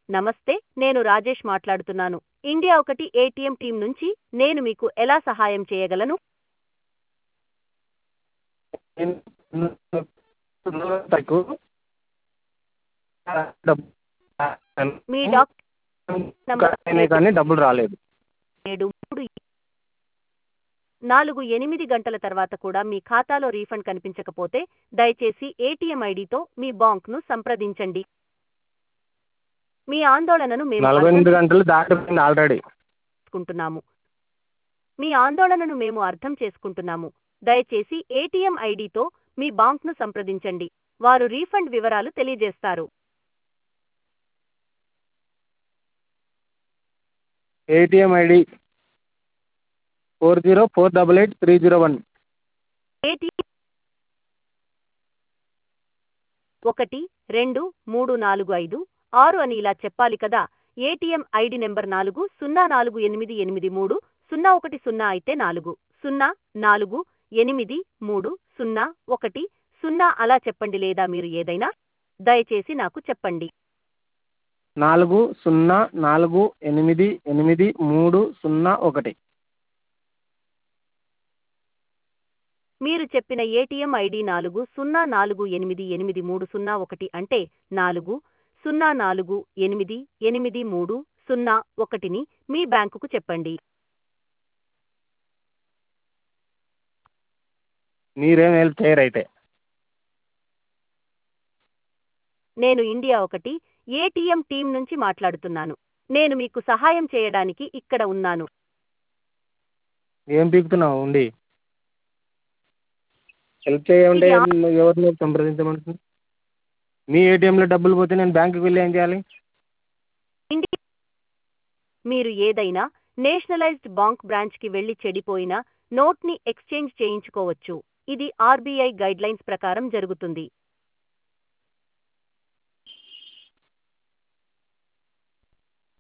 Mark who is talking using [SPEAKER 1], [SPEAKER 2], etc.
[SPEAKER 1] నమస్తే నేను రాజేష్ మాట్లాడుతున్నాను ఇండియా ఒకటి ఏటీఎం టీం నుంచి నేను మీకు ఎలా సహాయం చేయగలను
[SPEAKER 2] తారీఖు
[SPEAKER 1] మీ డాక్
[SPEAKER 2] అయినాయి కానీ డబ్బులు రాలేదు
[SPEAKER 1] ఏడు మూడు నాలుగు ఎనిమిది గంటల తర్వాత కూడా మీ ఖాతాలో రీఫండ్ కనిపించకపోతే దయచేసి ఏటీఎం ఐడితో మీ బాంక్ను సంప్రదించండి మీ ఆందోళనను మేము
[SPEAKER 2] నలభై
[SPEAKER 1] అర్థం
[SPEAKER 2] ఎనిమిది గంటలు దాటిపోయింది ఆల్రెడీ
[SPEAKER 1] చేసుకుంటున్నాము మీ ఆందోళనను మేము అర్థం చేసుకుంటున్నాము దయచేసి ఏటీఎం ఐడితో మీ బాంక్ను సంప్రదించండి వారు రీఫండ్ వివరాలు తెలియజేస్తారు
[SPEAKER 2] ATM ID four zero four double eight three zero one
[SPEAKER 1] ATM ఒకటి రెండు మూడు నాలుగు ఐదు ఆరు అని ఇలా చెప్పాలి కదా ఏటీఎం ఐడి నెంబర్ నాలుగు సున్నా నాలుగు ఎనిమిది ఎనిమిది మూడు సున్నా ఒకటి సున్నా అయితే నాలుగు సున్నా నాలుగు ఎనిమిది మూడు సున్నా ఒకటి సున్నా అలా చెప్పండి లేదా మీరు ఏదైనా దయచేసి నాకు చెప్పండి
[SPEAKER 2] నాలుగు సున్నా నాలుగు ఎనిమిది ఎనిమిది మూడు సున్నా ఒకటి
[SPEAKER 1] మీరు చెప్పిన ఏటీఎం ఐడి నాలుగు సున్నా నాలుగు ఎనిమిది ఎనిమిది మూడు సున్నా ఒకటి అంటే నాలుగు సున్నా నాలుగు ఎనిమిది ఎనిమిది మూడు సున్నా ఒకటిని మీ బ్యాంకుకు చెప్పండి
[SPEAKER 2] మీరేం హెల్ప్ చేయరు అయితే
[SPEAKER 1] నేను ఇండియా ఒకటి ఏటీఎం టీం నుంచి మాట్లాడుతున్నాను నేను మీకు సహాయం చేయడానికి ఇక్కడ ఉన్నాను
[SPEAKER 2] ఏం పీకుతున్నావు ఉండి హెల్ప్ చేయమంటే ఎవరిని సంప్రదించమంటుంది మీ ఏటీఎంలో డబ్బులు పోతే నేను బ్యాంకుకి వెళ్ళి ఏం చేయాలి
[SPEAKER 1] ఇండి మీరు ఏదైనా నేషనలైజ్డ్ బాంక్ బ్రాంచ్కి వెళ్లి చెడిపోయిన నోట్ని ఎక్స్చేంజ్ చేయించుకోవచ్చు ఇది ఆర్బీఐ గైడ్లైన్స్ ప్రకారం జరుగుతుంది